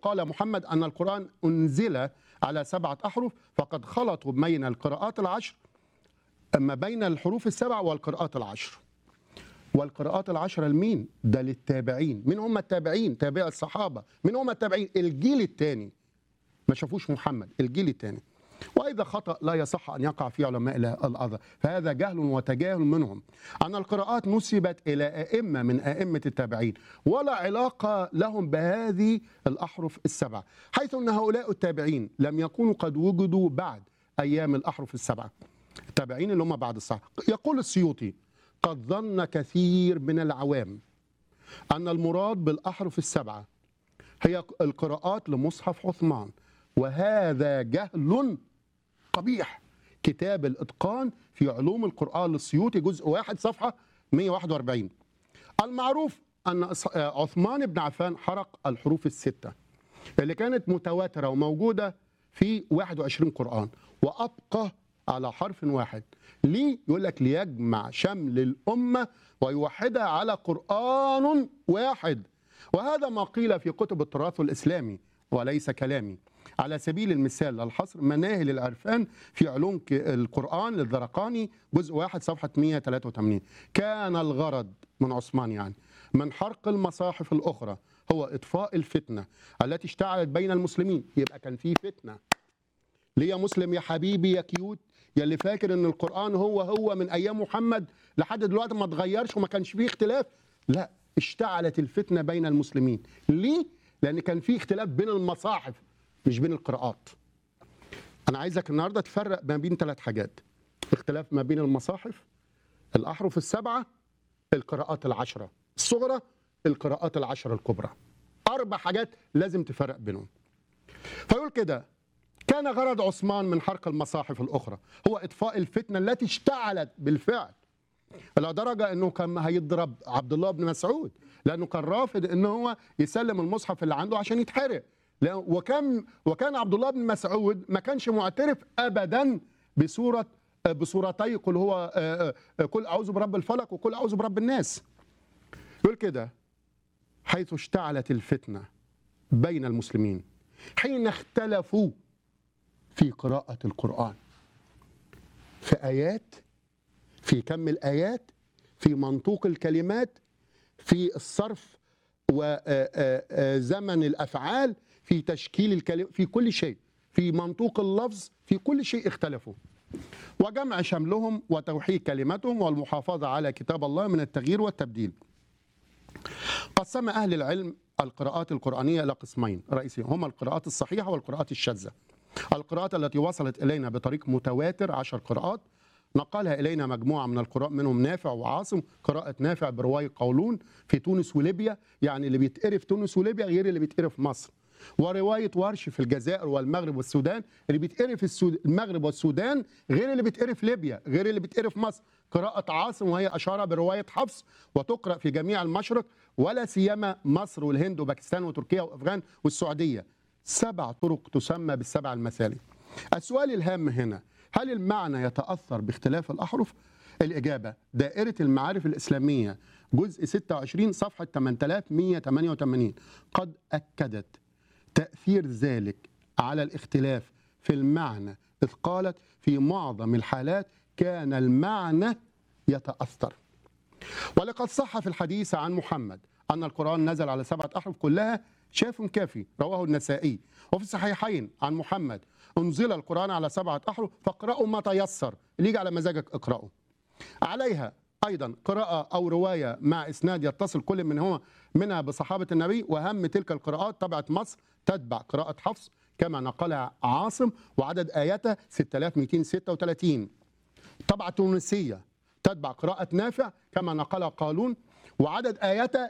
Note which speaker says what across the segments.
Speaker 1: قال محمد أن القرآن أنزل على سبعة أحرف فقد خلطوا بين القراءات العشر أما بين الحروف السبع والقراءات العشر والقراءات العشرة لمين؟ ده للتابعين مين هم التابعين؟ تابع الصحابة مين هم التابعين؟ الجيل الثاني ما شافوش محمد الجيل الثاني وإذا خطأ لا يصح أن يقع في علماء الأرض فهذا جهل وتجاهل منهم أن القراءات نسبت إلى أئمة من أئمة التابعين ولا علاقة لهم بهذه الأحرف السبعة حيث أن هؤلاء التابعين لم يكونوا قد وجدوا بعد أيام الأحرف السبعة التابعين اللي هم بعد الصحابة يقول السيوطي قد ظن كثير من العوام أن المراد بالأحرف السبعة هي القراءات لمصحف عثمان وهذا جهل قبيح كتاب الإتقان في علوم القرآن للسيوطي جزء واحد صفحة 141 المعروف أن إص- آه، عثمان بن عفان حرق الحروف الستة اللي كانت متواترة وموجودة في 21 قرآن وأبقى على حرف واحد ليه؟ يقول لك ليجمع شمل الأمة ويوحدها على قرآن واحد وهذا ما قيل في كتب التراث الإسلامي وليس كلامي على سبيل المثال للحصر مناهل العرفان في علوم ك- القرآن للذرقاني جزء واحد صفحة 183 كان الغرض من عثمان يعني من حرق المصاحف الأخرى هو إطفاء الفتنة التي اشتعلت بين المسلمين يبقى كان في فتنة ليه يا مسلم يا حبيبي يا كيوت يا اللي فاكر ان القرآن هو هو من ايام محمد لحد دلوقتي ما اتغيرش وما كانش فيه اختلاف لا اشتعلت الفتنة بين المسلمين ليه؟ لان كان في اختلاف بين المصاحف مش بين القراءات انا عايزك النهارده تفرق ما بين ثلاث حاجات اختلاف ما بين المصاحف الاحرف السبعه القراءات العشره الصغرى القراءات العشره الكبرى اربع حاجات لازم تفرق بينهم فيقول كده كان غرض عثمان من حرق المصاحف الاخرى هو اطفاء الفتنه التي اشتعلت بالفعل الى درجه انه كان هيضرب عبد الله بن مسعود لانه كان رافض ان هو يسلم المصحف اللي عنده عشان يتحرق لا- وكان وكان عبد الله بن مسعود ما كانش معترف ابدا بسوره بصورتي قل هو آه، آه، قل اعوذ برب الفلق وقل اعوذ برب الناس يقول كده حيث اشتعلت الفتنه بين المسلمين حين اختلفوا في قراءه القران في ايات في كم الآيات في منطوق الكلمات في الصرف وزمن الأفعال في تشكيل الكلمة في كل شيء في منطوق اللفظ في كل شيء اختلفوا وجمع شملهم وتوحيد كلمتهم والمحافظة على كتاب الله من التغيير والتبديل قسم أهل العلم القراءات القرآنية إلى قسمين رئيسيين هما القراءات الصحيحة والقراءات الشاذة القراءات التي وصلت إلينا بطريق متواتر عشر قراءات نقلها إلينا مجموعة من القراء منهم نافع وعاصم قراءة نافع برواية قولون في تونس وليبيا يعني اللي بيتقري في تونس وليبيا غير اللي بيتقري في مصر ورواية ورش في الجزائر والمغرب والسودان اللي بيتقري في السود... المغرب والسودان غير اللي بيتقري في ليبيا غير اللي بيتقري في مصر قراءة عاصم وهي أشارة برواية حفص وتقرأ في جميع المشرق ولا سيما مصر والهند وباكستان وتركيا وأفغان والسعودية سبع طرق تسمى بالسبع المثالي السؤال الهام هنا هل المعنى يتأثر باختلاف الأحرف؟ الإجابة دائرة المعارف الإسلامية جزء 26 صفحة 8188 قد أكدت تأثير ذلك على الاختلاف في المعنى إذ قالت في معظم الحالات كان المعنى يتأثر ولقد صح في الحديث عن محمد أن القرآن نزل على سبعة أحرف كلها شاف كافي رواه النسائي وفي الصحيحين عن محمد أنزل القرآن على سبعة أحرف فاقرأوا ما تيسر اللي يجي على مزاجك اقرأه عليها أيضا قراءة أو رواية مع إسناد يتصل كل من هو منها بصحابة النبي وأهم تلك القراءات طبعت مصر تتبع قراءة حفص كما نقلها عاصم وعدد آياتها 6236 طبعة تونسية تتبع قراءة نافع كما نقلها قالون وعدد آياتها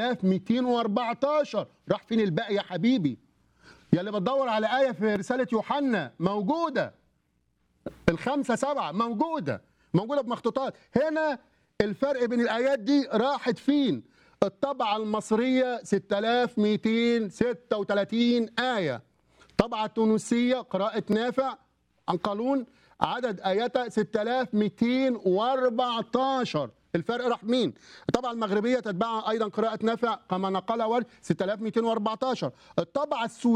Speaker 1: 6214 راح فين الباقي يا حبيبي يا اللي بتدور على آية في رسالة يوحنا موجودة الخمسة سبعة موجودة موجودة بمخطوطات هنا الفرق بين الآيات دي راحت فين الطبعة المصرية 6236 آية طبعة تونسية قراءة نافع عن قانون عدد آياتها 6214 الفرق راح مين الطبعه المغربيه تتبعها ايضا قراءه نافع كما نقلها ورد 6214 الطبعه السوريه